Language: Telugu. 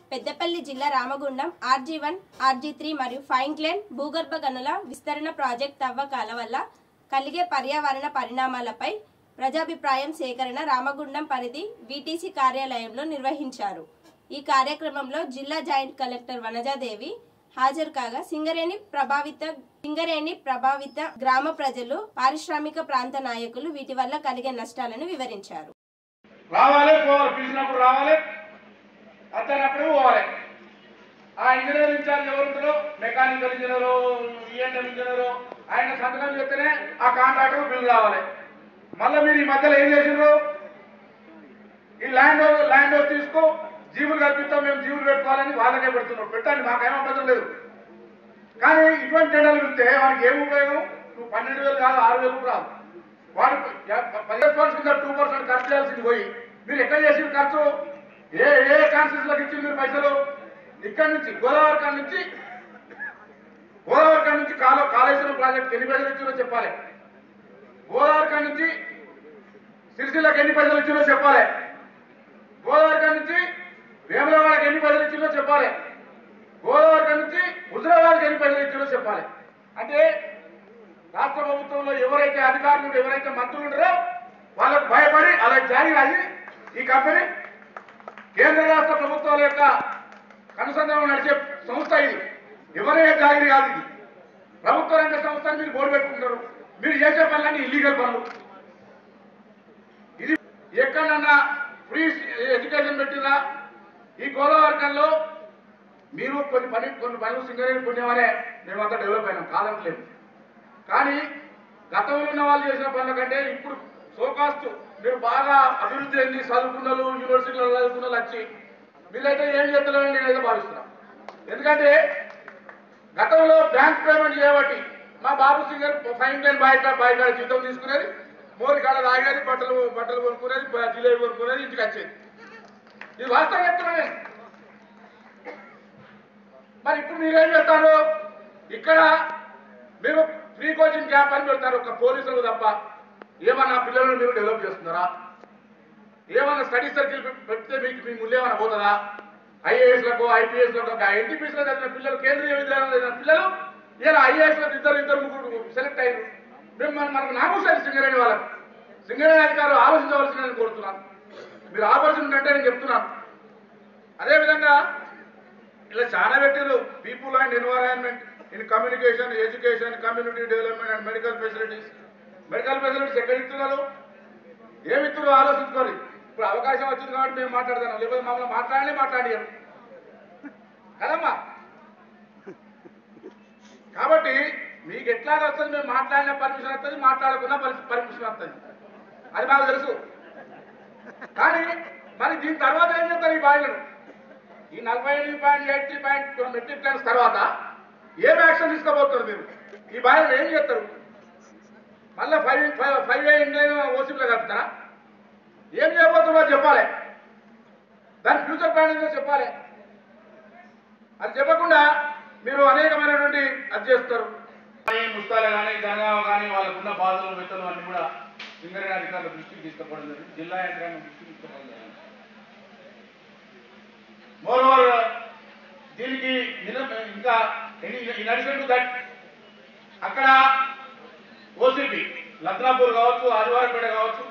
పెద్దపల్లి జిల్లా Ramagundam RG one RG three మరియు ఫైన్క్లైన్ భూగర్భ గనుల విస్తరణ ప్రాజెక్ట్ తవ్వకాల వల్ల కలిగే పర్యావరణ పరిణామాలపై ప్రజాభిప్రాయం సేకరణ రామగుండం పరిధి వీటీసీ కార్యాలయంలో నిర్వహించారు ఈ కార్యక్రమంలో జిల్లా జాయింట్ కలెక్టర్ వనజాదేవి హాజరు కాగా సింగరేణి ప్రభావిత సింగరేణి ప్రభావిత గ్రామ ప్రజలు పారిశ్రామిక ప్రాంత నాయకులు వీటి వల్ల కలిగే నష్టాలను వివరించారు రావాలి పోవాలి పిలిచినప్పుడు రావాలి అత్తనప్పుడు పోవాలి ఆ ఇంజనీర్ ఇన్ఛార్జ్ ఎవరుంటారో మెకానికల్ ఇంజనీరు ఈఎన్ఎం ఇంజనీరు ఆయన సంతకం చెప్తేనే ఆ కాంట్రాక్టర్ బిల్లు రావాలి మళ్ళీ మీరు ఈ మధ్యలో ఏం చేసిండ్రు ఈ ల్యాండ్ ల్యాండ్ తీసుకో జీవులు కల్పిస్తాం మేము జీవులు పెట్టుకోవాలని వాళ్ళకే పెడుతున్నాం పెట్టండి మాకేం అభ్యంతరం లేదు కానీ ఇటువంటి టెండర్లు ఇస్తే వానికి ఏం ఉపయోగం నువ్వు పన్నెండు వేలు కాదు ఆరు వేలు రాదు వాడు పదిహేను పర్సెంట్ కింద టూ పర్సెంట్ ఖర్చు చేయాల్సింది పోయి మీరు ఎట్లా చేసిన ఖర్చు ఏ ఏ కాన్స్టిట్యూన్సీలకు ఇచ్చింది మీరు పైసలు ఇక్కడి నుంచి గోదావరి కాడ నుంచి గోదావరి కాడ నుంచి కాలో కాళేశ్వరం ప్రాజెక్ట్ ఎన్ని పైసలు ఇచ్చిందో చెప్పాలి గోదావరి కాడ నుంచి సిరిసిల్లకి ఎన్ని పైసలు ఇచ్చిందో చెప్పాలి గోదావరి కాడ నుంచి వేములవాడకి ఎన్ని పైసలు ఇచ్చిందో చెప్పాలి గోదావరి కాడ నుంచి హుజరాబాద్కి ఎన్ని పైసలు ఇచ్చిందో చెప్పాలి అంటే రాష్ట్ర ప్రభుత్వంలో ఎవరైతే అధికారులు ఎవరైతే మంత్రులు ఉంటారో వాళ్ళకు భయపడి అలా జారీ రాసి ఈ కంపెనీ కేంద్ర రాష్ట్ర ప్రభుత్వాల యొక్క కనుసంధానం నడిచే సంస్థ ఇది ఎవరైనా జాగిరి కాదు ఇది ప్రభుత్వ రంగ సంస్థని మీరు బోర్డు పెట్టుకుంటారు మీరు చేసే పనులన్నీ ఇల్లీగల్ పనులు ఇది ఎక్కడన్నా ఫ్రీ ఎడ్యుకేషన్ పెట్టినా ఈ గోదావరికంలో మీరు కొన్ని పని కొన్ని పనులు సింగరేణి పుణ్యమనే మేమంతా డెవలప్ అయినాం కాదంటలేదు కానీ గతంలో ఉన్న వాళ్ళు చేసిన పనుల కంటే ఇప్పుడు సోకాస్ట్ మీరు బాగా అభివృద్ధి చెంది చదువుకున్నలు యూనివర్సిటీలో చదువుకున్న వాళ్ళు వచ్చి వీళ్ళైతే ఏం చేస్తున్నారని నేనైతే భావిస్తున్నా ఎందుకంటే గతంలో బ్యాంక్ పేమెంట్ చేయబట్టి మా బాబు సింగర్ ఫైన్ లైన్ బాయ్ కాడ బాయ్ కాడ జీతం తీసుకునేది మోరి కాడ తాగేది బట్టలు బట్టలు కొనుక్కునేది బ- జిలేబీ కొనుక్కునేది ఇంటికి వచ్చేది ఇది వాస్తవం చెప్తున్నా నేను మరి ఇప్పుడు మీరేం చేస్తారు ఇక్కడ మీరు ఫ్రీ కోచింగ్ క్యాంప్ అని పెడతారు ఒక పోలీసులు తప్ప ఏమన్నా పిల్లలను మీరు డెవలప్ చేస్తున్నారా ఏమన్నా స్టడీ సర్కిల్ పెడితే మీకు మీ ముళ్ళు ఏమైనా పోతుందా ఐఏఎస్లకు ఐపీఎస్లకు ఎన్టీపీసీలో చదివిన పిల్లలు కేంద్రీయ విద్యాలయంలో చదివిన పిల్లలు ఇలా ఐఏఎస్లకు ఇద్దరు ఇద్దరు ముగ్గురు సెలెక్ట్ అయ్యారు మేము మన- మనకు నామూసారి సింగరేణి వాళ్ళకి సింగరేణి అధికారులు ఆలోచించవలసిందని కోరుతున్నాను మీరు ఆలోచన అంటే నేను చెప్తున్నాను అదేవిధంగా ఇలా చాలా పెట్టారు people and environment in communication education community development and medical facilities medical facilities ఎక్కడ ఇస్తున్నారు ఏమి ఇస్తున్నారు ఆలోచించుకోరు ఇప్పుడు అవకాశం వచ్చింది కాబట్టి మేము మాట్లాడతాను లేకపోతే మమ్మల్ని మాట్లాడలే మాట్లాడారు కదమ్మా కాబట్టి మీకు ఎట్లా వస్తుంది మేము మాట్లాడిన పర్మిషన్ వస్తుంది మాట్లాడకున్నా పర్మిషన్ వస్తుంది అది మాకు తెలుసు కానీ మరి దీని తర్వాత ఏం చేస్తారు ఈ బాయిలను ఈ నలభై ఎనిమిది point eight three point metric tons తర్వాత ఏం యాక్షన్ తీసుకోబోతున్నారు మీరు ఈ బాయిలను ఏం చేస్తారు మళ్ళీ five five five A Indian ఓసీపీలో కలుపుతారా ఏం చేయబోతున్నారో చెప్పాలి దాని ఫ్యూచర్ ప్లాన్ ఏంటో చెప్పాలి అది చెప్పకుండా మీరు అనేకమైనటువంటి అది చేస్తారు కానీ ముస్తాల కానీ జనగామ కానీ వాళ్ళకున్న బాధలు వెత్తలు అన్ని కూడా సింగరేణి అధికారుల దృష్టికి తీసుకుపోవడం జరిగింది జిల్లా యంత్రాంగం దృష్టికి తీసుకుపోవడం జరిగింది మోర్ ఓవర్ దీనికి నిజం- ఇంకా ఇన్ అడిషన్ టు దట్ అక్కడ ఓసీపీ లద్నాపూర్ కావచ్చు ఆదివారపేట కావచ్చు